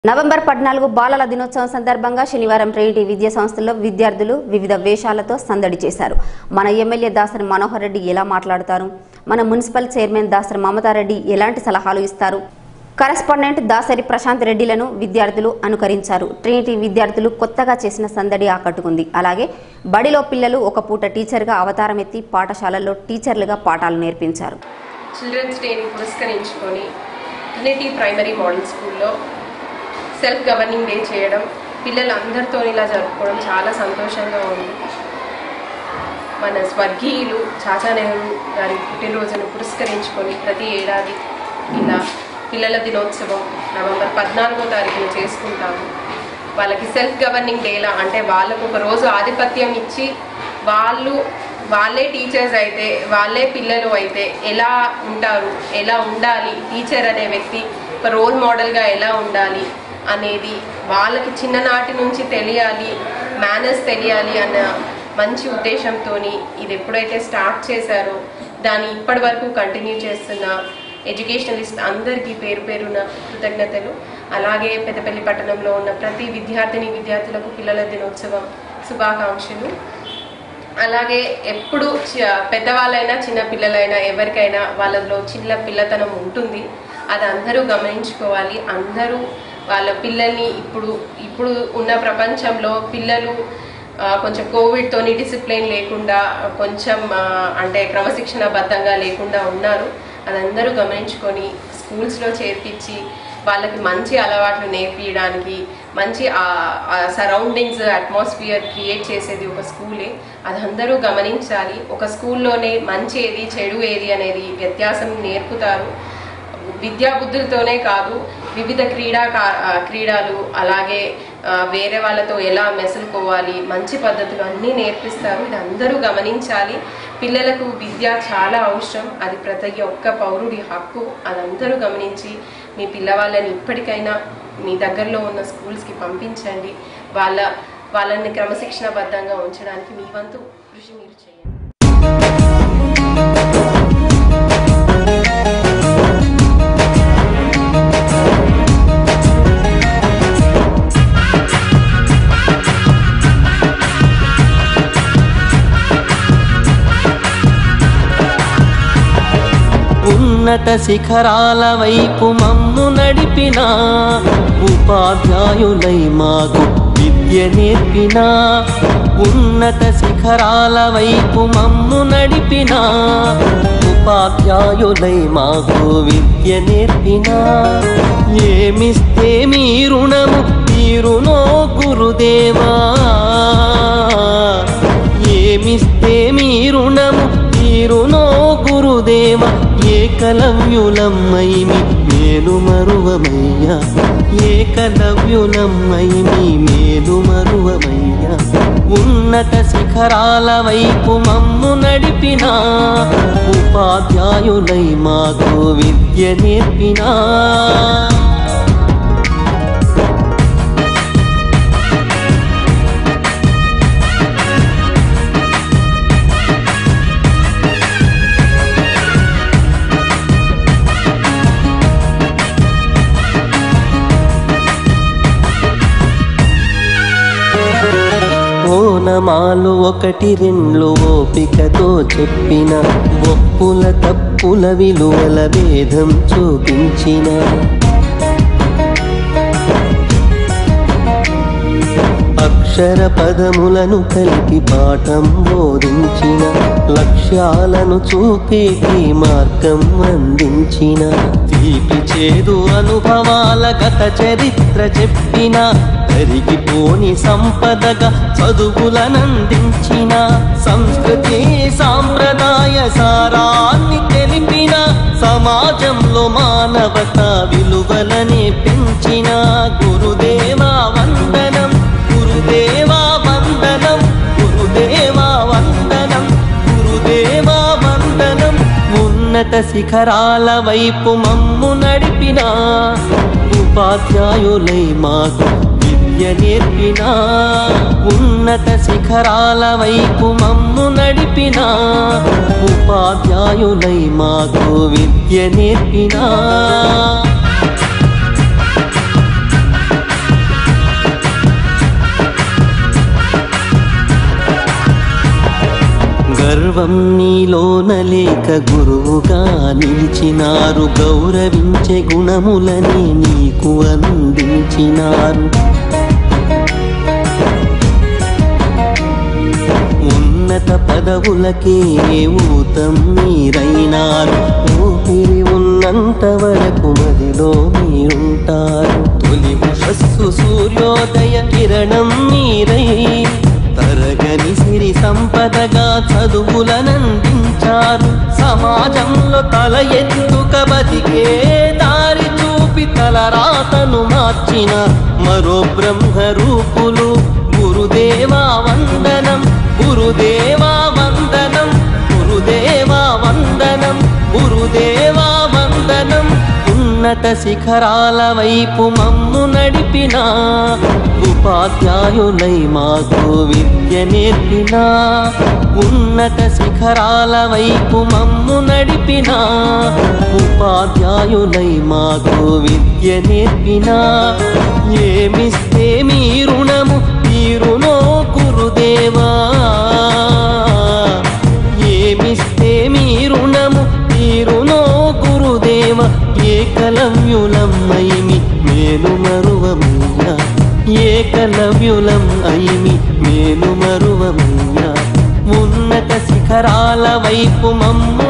November పద్నాలుగు బాలల దినోత్సవం సందర్భంగా శనివారం ట్రినిటీ విద్యా సంస్థల్లో విద్యార్థులు వివిధ వేషాలతో సందడి చేశారు మన ఎమ్మెల్యే దాసరి మనోహర్ రెడ్డి ఎలా మాట్లాడతారు మన మున్సిపల్ చైర్మన్ దాసరి మమతారెడ్డి ఎలాంటి సలహాలు ఇస్తారు కరెస్పాండెంట్ దాసరి ప్రశాంత్ రెడ్డిలను విద్యార్థులు అనుకరించారు ట్రినిటీ విద్యార్థులు కొత్తగా చేసిన సందడి ఆకట్టుకుంది అలాగే బడిలో పిల్లలు ఒక పూట టీచర్గా అవతారం ఎత్తి పాఠశాలల్లో టీచర్లుగా పాఠాలు నేర్పించారు చిల్డ్రన్స్ డేని పురస్కరించుకొని ట్రినిటీ ప్రైమరీ మోడల్ స్కూల్లో సెల్ఫ్ గవర్నింగ్ డే చేయడం పిల్లలందరితో ఇలా జరుపుకోవడం చాలా సంతోషంగా ఉంది మన స్వర్గీయులు చాచా నెహ్రూ గారి పుట్టినరోజును పురస్కరించుకొని ప్రతి ఏడాది ఇలా పిల్లల దినోత్సవం నవంబర్ పద్నాలుగో తారీఖున చేసుకుంటాము వాళ్ళకి సెల్ఫ్ గవర్నింగ్ డేలా అంటే వాళ్ళకు ఒక రోజు ఆధిపత్యం ఇచ్చి వాళ్ళు వాళ్ళే టీచర్స్ అయితే వాళ్ళే పిల్లలు అయితే ఎలా ఉంటారు ఎలా ఉండాలి టీచర్ అనే వ్యక్తి ఒక రోల్ మోడల్గా ఎలా ఉండాలి అనేది వాళ్ళకి చిన్ననాటి నుంచి తెలియాలి మేనర్స్ తెలియాలి అన్న మంచి ఉద్దేశంతో ఇది ఎప్పుడైతే స్టార్ట్ చేశారో దాన్ని ఇప్పటి వరకు కంటిన్యూ చేస్తున్న ఎడ్యుకేషనలిస్ట్ అందరికీ పేరు పేరున కృతజ్ఞతలు అలాగే పెద్దపల్లి పట్టణంలో ఉన్న ప్రతి విద్యార్థిని విద్యార్థులకు పిల్లల దినోత్సవం శుభాకాంక్షలు అలాగే ఎప్పుడు చ- పెద్దవాళ్ళైనా చిన్న పిల్లలైనా ఎవరికైనా వాళ్ళలో చిన్న పిల్లతనం ఉంటుంది అది అందరూ గమనించుకోవాలి అందరూ వాళ్ళ పిల్లల్ని ఇప్పుడు ఇప్పుడు ఉన్న ప్రపంచంలో పిల్లలు ఆ, కొంచెం కోవిడ్తోని డిసిప్లిన్ లేకుండా కొంచెం ఆ, అంటే క్రమశిక్షణబద్ధంగా లేకుండా ఉన్నారు అదందరూ గమనించుకొని స్కూల్స్లో చేర్పించి వాళ్ళకి మంచి అలవాట్లు నేర్పించడానికి మంచి సరౌండింగ్స్ అట్మాస్ఫియర్ క్రియేట్ చేసేది ఒక స్కూలే అది అందరూ గమనించాలి ఒక స్కూల్లోనే మంచి ఏది చెడు ఏది అనేది వ్యత్యాసం నేర్పుతారు విద్యా బుద్ధులతోనే కాదు వివిధ క్రీడా కా- ఆ, క్రీడలు అలాగే ఆ, వేరే వాళ్ళతో ఎలా మెసులుకోవాలి మంచి పద్ధతులు అన్నీ నేర్పిస్తారు ఇది అందరూ గమనించాలి పిల్లలకు విద్య చాలా అవసరం అది ప్రతి ఒక్క పౌరుడి హక్కు అదందరూ గమనించి మీ పిల్లవాళ్ళని ఇప్పటికైనా మీ దగ్గరలో ఉన్న స్కూల్స్కి పంపించండి వాళ్ళ వాళ్ళని క్రమశిక్షణబద్ధంగా ఉంచడానికి మీ వంతు కృషి మీరు చేయండి ఉన్నత శిఖరాల వైపు మమ్ము నడిపిన ఉపాధ్యాయులై మాకు విద్య నేర్పిన ఉన్నత శిఖరాల వైపు మమ్ము నడిపిన ఉపాధ్యాయులై మాకు విద్య నేర్పిన ఏమిస్తే మీ రుణము తీరునో గురుదేవా ఏమిస్తే మీ రుణము తీరునో గురుదేవ ఏకలవ్యులమ్మై మేలు మరువమయ్యా ఏకలవ్యులమ్మై మేలు మరువమయ్యా ఉన్నత శిఖరాల వైపు మమ్ము నడిపిన ఉపాధ్యాయులై మాకు విద్య నేర్పినా ఓనమాలు ఒకటి రెండు ఓపికతో చెప్పిన ఒప్పుల తప్పుల విలువల భేదం చూపించిన అక్షర పదములను కలిపి పాఠం బోధించిన లక్ష్యాలను చూపేటి మార్గం అందించిన తీపి చేదు అనుభవాల గత చరిత్ర చెప్పిన కరిగిపోని సంపదగా చదువులనందించిన సంస్కృతి సాంప్రదాయ సారాన్ని తెలిపిన సమాజంలో మానవత విలువలనే పెంచిన గురుదేవా వందనం గురుదేవా వందనం గురుదేవా వందనం గురుదేవా వందనం ఉన్నత శిఖరాల వైపు మమ్ము నడిపిన ఉపాధ్యాయులై మాకు విద్య నేర్పిన ఉన్నత శిఖరాల వైపు మమ్ము నడిపిన ఉపాధ్యాయులై మాకు విద్య నేర్పినా గర్వం నీలోన లేక గురువుగా నిలిచినారు గౌరవించే గుణములని నీకు అందించినారు ఉన్నత పదవులకే ఊతం మీరైనారు ఊపిరి ఉన్నంత వరకు మదిలో మీరుంటారు తొలి ఉషస్సు సూర్యోదయ కిరణం మీరై తరగని సిరి సంపదగా చదువులనందించారు సమాజంలో తల ఎత్తుక బతికే దారి చూపి తలరాతను మార్చిన మరో బ్రహ్మ రూపులు గురుదేవా వందనం గురుదేవా వందనం గురుదేవా వందనం గురుదేవా వందనం ఉన్నత శిఖరాల వైపు మమ్ము నడిపిన ఉపాధ్యాయులై మాకు విద్య నేర్పిన ఉన్నత శిఖరాల వైపు మమ్ము నడిపిన ఉపాధ్యాయులై మాకు విద్య నేర్పిన ఏమిస్తే మీ రుణము తీరునో గురుదేవా ఏమిస్తే మీ రుణము తీరునో గురుదేవ ఏకలవ్యులం అయిమి మేలు మరువమయ్యా ఏకలవ్యులం అయిమి మేలు మరువమయ్యా ఉన్నత శిఖరాల వైపు మమ్మ